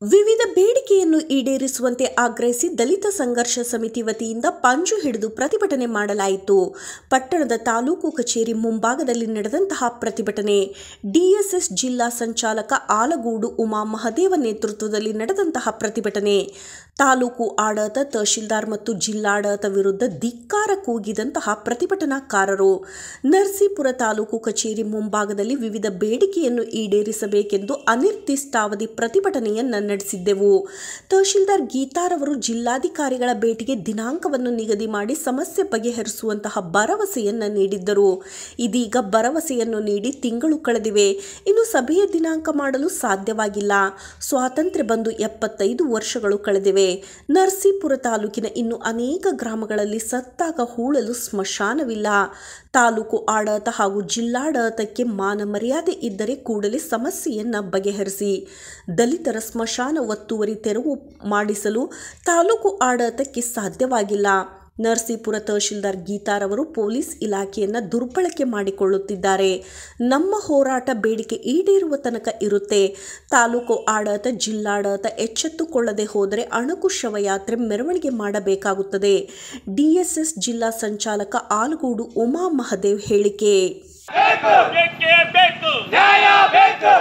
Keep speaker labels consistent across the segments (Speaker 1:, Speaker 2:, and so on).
Speaker 1: ವಿವಿಧ ಬೇಡಿಕೆಯನ್ನು ಈಡೇರಿಸುವಂತೆ ಆಗ್ರಹಿಸಿ ದಲಿತ ಸಂಘರ್ಷ ಸಮಿತಿ ವತಿಯಿಂದ ಪಂಜು ಹಿಡಿದು ಪ್ರತಿಭಟನೆ ಮಾಡಲಾಯಿತು ಪಟ್ಟಣದ ತಾಲೂಕು ಕಚೇರಿ ಮುಂಭಾಗದಲ್ಲಿ ನಡೆದಂತಹ ಪ್ರತಿಭಟನೆ ಡಿಎಸ್ಎಸ್ ಜಿಲ್ಲಾ ಸಂಚಾಲಕ ಆಲಗೂಡು ಉಮಾ ಮಹದೇವ ನೇತೃತ್ವದಲ್ಲಿ ನಡೆದಂತಹ ಪ್ರತಿಭಟನೆ ತಾಲೂಕು ಆಡಳಿತ ತಹಶೀಲ್ದಾರ್ ಮತ್ತು ಜಿಲ್ಲಾಡಳಿತ ವಿರುದ್ಧ ಧಿಕ್ಕಾರ ಕೂಗಿದಂತಹ ಪ್ರತಿಭಟನಾಕಾರರು ನರಸೀಪುರ ತಾಲೂಕು ಕಚೇರಿ ಮುಂಭಾಗದಲ್ಲಿ ವಿವಿಧ ಬೇಡಿಕೆಯನ್ನು ಈಡೇರಿಸಬೇಕೆಂದು ಅನಿರ್ದಿಷ್ಟಾವಧಿ ಪ್ರತಿಭಟನೆಯನ್ನ ನಡೆಸಿದ್ದೆವು ತಹಶೀಲ್ದಾರ್ ಗೀತಾರವರು ಜಿಲ್ಲಾಧಿಕಾರಿಗಳ ಭೇಟಿಗೆ ದಿನಾಂಕವನ್ನು ನಿಗದಿ ಮಾಡಿ ಸಮಸ್ಯೆ ಬಗೆಹರಿಸುವಂತಹ ಭರವಸೆಯನ್ನ ನೀಡಿದ್ದರು ಇದೀಗ ಭರವಸೆಯನ್ನು ನೀಡಿ ತಿಂಗಳು ಕಳೆದಿವೆ ಇನ್ನು ಸಭೆಯ ದಿನಾಂಕ ಮಾಡಲು ಸಾಧ್ಯವಾಗಿಲ್ಲ ಸ್ವಾತಂತ್ರ್ಯ ಬಂದು ಎಪ್ಪತ್ತೈದು ವರ್ಷಗಳು ಕಳೆದಿವೆ ನರಸೀಪುರ ತಾಲೂಕಿನ ಇನ್ನು ಅನೇಕ ಗ್ರಾಮಗಳಲ್ಲಿ ಸತ್ತಾಗ ಹೂಳಲು ಸ್ಮಶಾನವಿಲ್ಲ ತಾಲೂಕು ಆಡಳಿತ ಹಾಗೂ ಜಿಲ್ಲಾಡಳಿತಕ್ಕೆ ಮಾನ ಮರ್ಯಾದೆ ಇದ್ದರೆ ಕೂಡಲೇ ಸಮಸ್ಯೆಯನ್ನ ಬಗೆಹರಿಸಿ ದಲಿತರ ಸ್ಮಶಾನ ಒತ್ತುವರಿ ತೆರವು ಮಾಡಿಸಲು ತಾಲೂಕು ಆಡಳಿತಕ್ಕೆ ಸಾಧ್ಯವಾಗಿಲ್ಲ ನರಸೀಪುರ ತಹಶೀಲ್ದಾರ್ ಗೀತಾರವರು ಪೊಲೀಸ್ ಇಲಾಖೆಯನ್ನು ದುರ್ಬಳಕೆ ಮಾಡಿಕೊಳ್ಳುತ್ತಿದ್ದಾರೆ ನಮ್ಮ ಹೋರಾಟ ಬೇಡಿಕೆ ಈಡೇರುವ ತನಕ ಇರುತ್ತೆ ತಾಲೂಕು ಆಡಳಿತ ಜಿಲ್ಲಾಡಳಿತ ಎಚ್ಚೆತ್ತುಕೊಳ್ಳದೆ ಹೋದರೆ ಅಣಕು ಶವಯಾತ್ರೆ ಮೆರವಣಿಗೆ ಮಾಡಬೇಕಾಗುತ್ತದೆ ಡಿಎಸ್ಎಸ್ ಜಿಲ್ಲಾ ಸಂಚಾಲಕ ಆಲಗೂಡು ಉಮಾ ಮಹದೇವ್ ಹೇಳಿಕೆ
Speaker 2: ಬೇಕೇ ಬೇಕು
Speaker 3: ನ್ಯಾಯ ಬೇಕು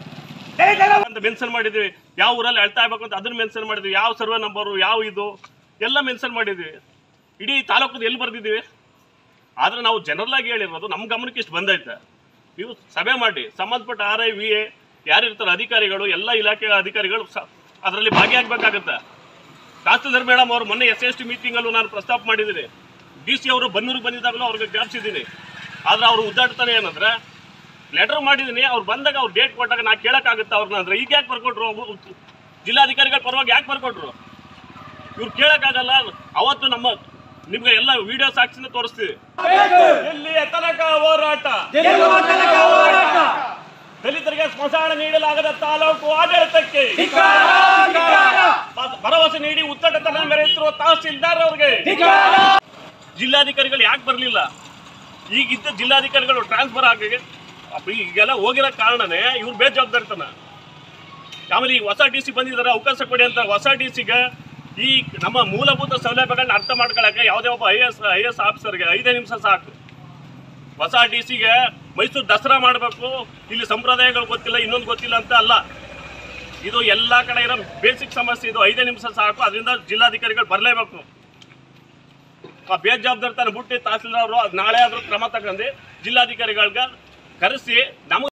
Speaker 2: ಅಂತ ಮೆನ್ಷನ್ ಮಾಡಿದ್ವಿ ಯಾವ ಊರಲ್ಲಿ ಅಳ್ತಾ ಇರ್ಬೇಕು ಅಂತ ಅದನ್ನ ಮೆನ್ಷನ್ ಮಾಡಿದ್ವಿ ಯಾವ ಸರ್ವೆ ನಂಬರು ಯಾವ ಇದು ಎಲ್ಲ ಮೆನ್ಷನ್ ಮಾಡಿದ್ವಿ ಇಡೀ ತಾಲೂಕದ ಎಲ್ಲಿ ಬರ್ದಿದ್ದೀವಿ ಆದ್ರೆ ನಾವು ಜನರಲ್ ಆಗಿ ಹೇಳಿರೋದು ನಮ್ಮ ಗಮನಕ್ಕೆ ಇಷ್ಟು ಬಂದೈತೆ ನೀವು ಸಭೆ ಮಾಡಿ ಸಂಬಂಧಪಟ್ಟ ಆರ್ ಐ ವಿ ಎ ಯಾರಿರ್ತಾರೆ ಅಧಿಕಾರಿಗಳು ಎಲ್ಲ ಇಲಾಖೆಯ ಅಧಿಕಾರಿಗಳು ಅದರಲ್ಲಿ ಭಾಗಿಯಾಗಬೇಕಾಗತ್ತೆ ತಹಸೀಲ್ದಾರ್ ಮೇಡಮ್ ಅವರು ಮೊನ್ನೆ ಎಸ್ ಎಸ್ ಟಿ ಮೀಟಿಂಗಲ್ಲೂ ನಾನು ಪ್ರಸ್ತಾಪ ಮಾಡಿದ್ದೀನಿ ಡಿ ಸಿ ಅವರು ಬನ್ನೂರಿಗೆ ಬಂದಿದ್ದಾಗಲೂ ಅವ್ರಿಗೆ ಜ್ಞಾಪಿಸಿದ್ದೀನಿ ಆದ್ರೆ ಅವರು ಉದ್ದಾಡ್ತಾನೆ ಏನಂದ್ರೆ ಲೆಟರ್ ಮಾಡಿದ್ದೀನಿ ಅವ್ರು ಬಂದಾಗ ಅವ್ರು ಡೇಟ್ ಕೊಟ್ಟಾಗ ನಾ ಕೇಳಕ್ಕಾಗುತ್ತೆ ಅವ್ರನ್ನ ಅಂದ್ರೆ ಈಗ ಯಾಕೆ ಬರ್ಕೊಟ್ರು ಅವ್ರು ಜಿಲ್ಲಾಧಿಕಾರಿಗಳ ಪರವಾಗಿ ಯಾಕೆ ಬರ್ಕೊಟ್ರು ಇವ್ರು ಕೇಳಕ್ಕಾಗಲ್ಲ ಅವತ್ತು ನಮ್ಮ ನಿಮ್ಗೆ ಎಲ್ಲ ವಿಡಿಯೋ ಸಾಕ್ಷಿನ ತೋರಿಸ್ತೀವಿ ಎಲ್ಲಿಯ ತನಕ ಹೋರಾಟ
Speaker 3: ಗೆಲ್ಲುವ ತನಕ ಹೋರಾಟ
Speaker 2: ದಲಿತರಿಗೆ ಸ್ಮಶಾನ ನೀಡಲಾಗದ ತಾಲೂಕು ಆಡಳಿತಕ್ಕೆ
Speaker 3: ಧಿಕ್ಕಾರ, ಧಿಕ್ಕಾರ,
Speaker 2: ಭ- ಭರವಸೆ ನೀಡಿ ಉತ್ತಟತನ ಮೆರೆಯುತ್ತಿರುವ ತಹಸೀಲ್ದಾರ್ ಅವ್ರಿಗೆ
Speaker 3: ಧಿಕ್ಕಾರ.
Speaker 2: ಜಿಲ್ಲಾಧಿಕಾರಿಗಳು ಯಾಕೆ ಬರಲಿಲ್ಲ ಈಗಿದ್ದ ಜಿಲ್ಲಾಧಿಕಾರಿಗಳು ಟ್ರಾನ್ಸ್ಫರ್ ಆಗಿ ಅಪ್ಪ ಈಗೆಲ್ಲ ಹೋಗಿರೋ ಕಾರಣನೇ ಇವ್ರು ಬೇಜವಾಬ್ದಾರಿತನ ಆಮೇಲೆ ಈ ಹೊಸ ಡಿ ಸಿ ಬಂದಿದ್ದಾರೆ ಅವಕಾಶ ಕೊಡಿ ಅಂತ ಹೊಸ ಡಿ ಸಿಗೆ ಈ ನಮ್ಮ ಮೂಲಭೂತ ಸೌಲಭ್ಯಗಳನ್ನ ಅರ್ಥ ಮಾಡ್ಕೊಳಕ್ಕೆ ಯಾವುದೇ ಒಬ್ಬ ಐ ಎಸ್ ಐ ಎಸ್ ಆಫೀಸರ್ಗೆ ಐದೇ ನಿಮಿಷ ಸಾಕು ಹೊಸ ಡಿ ಸಿಗೆ ಮೈಸೂರು ದಸರಾ ಮಾಡಬೇಕು ಇಲ್ಲಿ ಸಂಪ್ರದಾಯಗಳು ಗೊತ್ತಿಲ್ಲ ಇನ್ನೊಂದು ಗೊತ್ತಿಲ್ಲ ಅಂತ ಅಲ್ಲ ಇದು ಎಲ್ಲ ಕಡೆ ಇರೋ ಬೇಸಿಕ್ ಸಮಸ್ಯೆ ಇದು ಐದೇ ನಿಮಿಷ ಸಾಕು ಅದರಿಂದ ಜಿಲ್ಲಾಧಿಕಾರಿಗಳು ಬರಲೇಬೇಕು ಆ ಬೇಜವಾಬ್ದಾರಿತನ ಬಿಟ್ಟು ತಹಸೀಲ್ದಾರ್ ಅವರು ನಾಳೆ ಆದ್ರೂ ಕ್ರಮ ತಗೊಂಡು ಜಿಲ್ಲಾಧಿಕಾರಿಗಳಿಗೆ ಕರೆಸಿ ನಮಗೆ